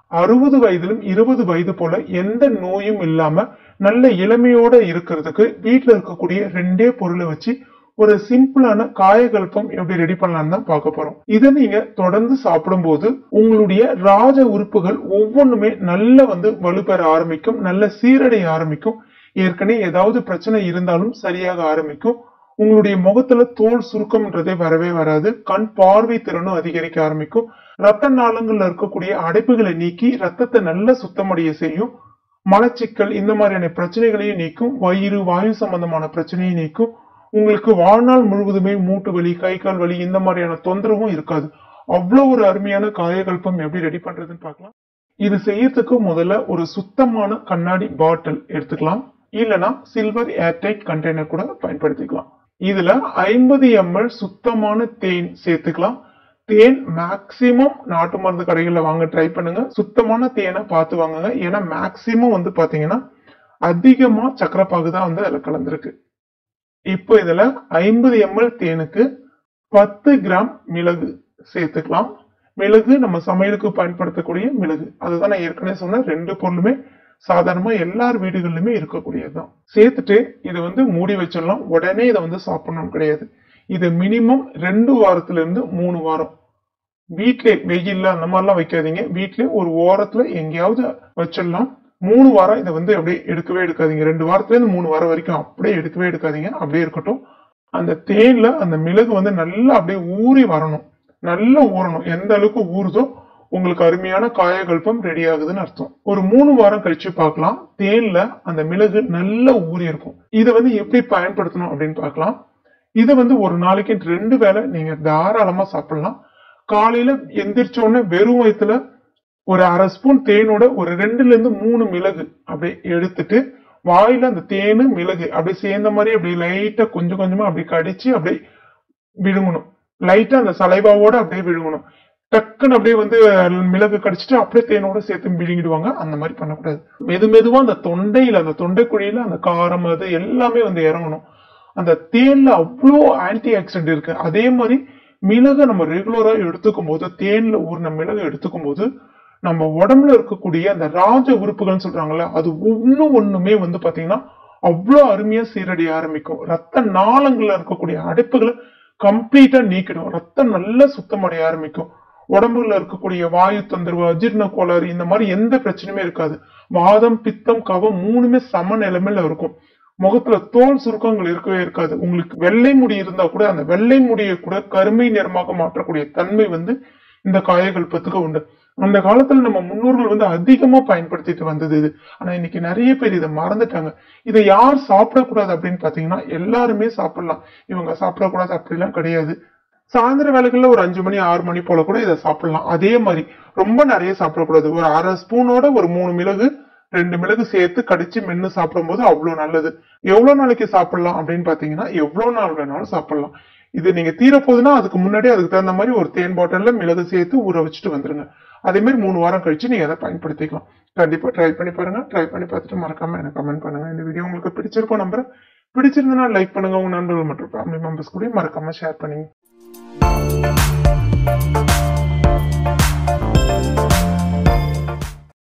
அறுபது வயதிலும் இருபது வயது போல எந்த நோயும் இல்லாம நல்ல இளமையோட இருக்கிறதுக்கு வீட்டுல இருக்கக்கூடிய ரெண்டே பொருளை வச்சு ஒரு சிம்பிளான காயகல்பம் எப்படி ரெடி பண்ணலாம்னு தான் பார்க்க போறோம் இதை நீங்க தொடர்ந்து சாப்பிடும்போது உங்களுடைய ராஜ உறுப்புகள் ஒவ்வொன்றுமே நல்ல வந்து வலுப்பெற ஆரம்பிக்கும் நல்ல சீரடைய ஆரம்பிக்கும் ஏற்கனவே ஏதாவது பிரச்சனை இருந்தாலும் சரியாக ஆரம்பிக்கும் உங்களுடைய முகத்துல தோல் சுருக்கம்ன்றதே வரவே வராது கண் பார்வை திறனும் அதிகரிக்க ஆரம்பிக்கும் ரத்த நாளங்கள்ல இருக்கக்கூடிய அடைப்புகளை நீக்கி ரத்தத்தை நல்ல சுத்தமடைய செய்யும் மலச்சிக்கல் இந்த மாதிரியான பிரச்சனைகளையும் நீக்கும் வயிறு வாயு சம்பந்தமான பிரச்சனையும் நீக்கும் உங்களுக்கு வாழ்நாள் முழுவதுமே மூட்டு வலி கை கால் வலி இந்த மாதிரியான தொந்தரவும் இருக்காது அவ்வளவு ஒரு அருமையான காயகல்பம் எப்படி ரெடி பண்றதுன்னு பார்க்கலாம் இது செய்யறதுக்கு முதல்ல ஒரு சுத்தமான கண்ணாடி பாட்டில் எடுத்துக்கலாம் இல்லனா சில்வர் ஏர்டைட் கண்டெய்னர் கூட பயன்படுத்திக்கலாம் இதுல ஐம்பது எம்எல் சுத்தமான தேன் சேர்த்துக்கலாம் தேன் மேக்சிமம் நாட்டு மருந்து கடைகளில் வாங்க ட்ரை பண்ணுங்க சுத்தமான தேனை பார்த்து வாங்குங்க ஏன்னா மேக்சிமம் வந்து பாத்தீங்கன்னா அதிகமா சக்கரப்பாகு தான் வந்து அதில் கலந்துருக்கு இப்போ இதுல ஐம்பது எம்எல் தேனுக்கு பத்து கிராம் மிளகு சேர்த்துக்கலாம் மிளகு நம்ம சமையலுக்கு பயன்படுத்தக்கூடிய மிளகு அதுதான் நான் ஏற்கனவே சொன்ன ரெண்டு பொருளுமே சாதாரணமா எல்லார் வீடுகளிலுமே இருக்கக்கூடியதுதான் சேர்த்துட்டு இதை வந்து மூடி வச்சிடலாம் உடனே இதை வந்து சாப்பிடணும் கிடையாது இது மினிமம் ரெண்டு வாரத்துல இருந்து மூணு வாரம் வீட்லயே வெயில்ல அந்த மாதிரிலாம் வைக்காதீங்க வீட்லயே ஒரு ஓரத்துல எங்கேயாவது வச்சிடலாம் மூணு வாரம் இதை வந்து அப்படியே எடுக்கவே எடுக்காதீங்க ரெண்டு வாரத்துல இருந்து மூணு வாரம் வரைக்கும் அப்படியே எடுக்கவே எடுக்காதீங்க அப்படியே இருக்கட்டும் அந்த தேன்ல அந்த மிளகு வந்து நல்லா அப்படியே ஊறி வரணும் நல்லா ஊறணும் எந்த அளவுக்கு ஊறுதோ உங்களுக்கு அருமையான காயகல்பம் ரெடி ஆகுதுன்னு அர்த்தம் ஒரு மூணு வாரம் கழிச்சு பார்க்கலாம் தேன்ல அந்த மிளகு நல்லா ஊறி இருக்கும் இதை வந்து எப்படி பயன்படுத்தணும் அப்படின்னு பார்க்கலாம் இதை வந்து ஒரு நாளைக்கு ரெண்டு வேளை நீங்க தாராளமா சாப்பிடலாம் காலையில எந்திரிச்ச உடனே வெறும் வயிற்றுல ஒரு அரை ஸ்பூன் தேனோட ஒரு ரெண்டுல இருந்து மூணு மிளகு அப்படியே எடுத்துட்டு வாயில அந்த தேனு மிளகு அப்படியே சேர்ந்த மாதிரி அப்படியே லைட்டா கொஞ்சம் கொஞ்சமா அப்படியே கடிச்சு அப்படியே விழுங்கணும் லைட்டா அந்த சலைவாவோட அப்படியே விழுங்கணும் டக்குன்னு அப்படியே வந்து மிளகு கடிச்சிட்டு அப்படியே தேனோட சேர்த்து விழுங்கிடுவாங்க அந்த மாதிரி பண்ணக்கூடாது மெது மெதுவா அந்த தொண்டையில அந்த தொண்டைக்குழியில அந்த காரம் அது எல்லாமே வந்து இறங்கணும் அந்த தேன்ல அவ்வளோ ஆன்டி ஆக்சிடென்ட் இருக்கு அதே மாதிரி மிளகை நம்ம ரெகுலரா எடுத்துக்கும் போது தேன்ல ஊறின மிளகு எடுத்துக்கும் போது நம்ம உடம்புல இருக்கக்கூடிய அந்த ராஜ உறுப்புகள்னு சொல்றாங்கல்ல அது ஒன்னும் ஒண்ணுமே வந்து பாத்தீங்கன்னா அவ்வளோ அருமையா சீரடைய ஆரம்பிக்கும் ரத்த நாளங்கள்ல இருக்கக்கூடிய அடைப்புகளை கம்ப்ளீட்டா நீக்கிடும் ரத்தம் நல்லா சுத்தமடைய ஆரம்பிக்கும் உடம்புல இருக்கக்கூடிய வாயு தொந்தரவு அஜீர்ண கோளாறு இந்த மாதிரி எந்த பிரச்சனையுமே இருக்காது வாதம் பித்தம் கவம் மூணுமே சம நிலைமையில இருக்கும் முகத்துல தோல் சுருக்கங்கள் இருக்கவே இருக்காது உங்களுக்கு வெள்ளை முடி இருந்தா கூட அந்த வெள்ளை முடியை கூட கருமை நிறமாக மாற்றக்கூடிய தன்மை வந்து இந்த காயகல்பத்துக்கு உண்டு அந்த காலத்துல நம்ம முன்னோர்கள் வந்து அதிகமா பயன்படுத்திட்டு வந்தது இது ஆனா இன்னைக்கு நிறைய பேர் இதை மறந்துட்டாங்க இதை யார் சாப்பிடக்கூடாது அப்படின்னு பாத்தீங்கன்னா எல்லாருமே சாப்பிடலாம் இவங்க சாப்பிடக்கூடாது அப்படிலாம் கிடையாது சாயந்தர வேலைகள்ல ஒரு அஞ்சு மணி ஆறு மணி போல கூட இதை சாப்பிடலாம் அதே மாதிரி ரொம்ப நிறைய சாப்பிடக்கூடாது ஒரு அரை ஸ்பூனோட ஒரு மூணு மிளகு ரெண்டு மிளகு சேர்த்து கடிச்சு மென்னு சாப்பிடும்போது அவ்வளவு நல்லது எவ்வளவு நாளைக்கு சாப்பிடலாம் அப்படின்னு பாத்தீங்கன்னா எவ்வளவு நாள் வேணாலும் சாப்பிடலாம் இது நீங்க தீர போகுதுன்னா அதுக்கு முன்னாடி அதுக்கு தகுந்த மாதிரி ஒரு தேன் பாட்டில்ல மிளகு சேர்த்து ஊற வச்சுட்டு வந்துருங்க அதே மாதிரி மூணு வாரம் கழிச்சு நீங்க அதை பயன்படுத்திக்கலாம் கண்டிப்பா ட்ரை பண்ணி பாருங்க ட்ரை பண்ணி பார்த்துட்டு மறக்காம எனக்கு கமெண்ட் பண்ணுங்க இந்த வீடியோ உங்களுக்கு பிடிச்சிருக்கும் நம்புறேன் பிடிச்சிருந்தனா லைக் பண்ணுங்க உங்க நண்பர்கள் மற்றும் ஃபேமிலி மெம்பர்ஸ் கூட மறக்காம ஷேர் பண்ணுங்க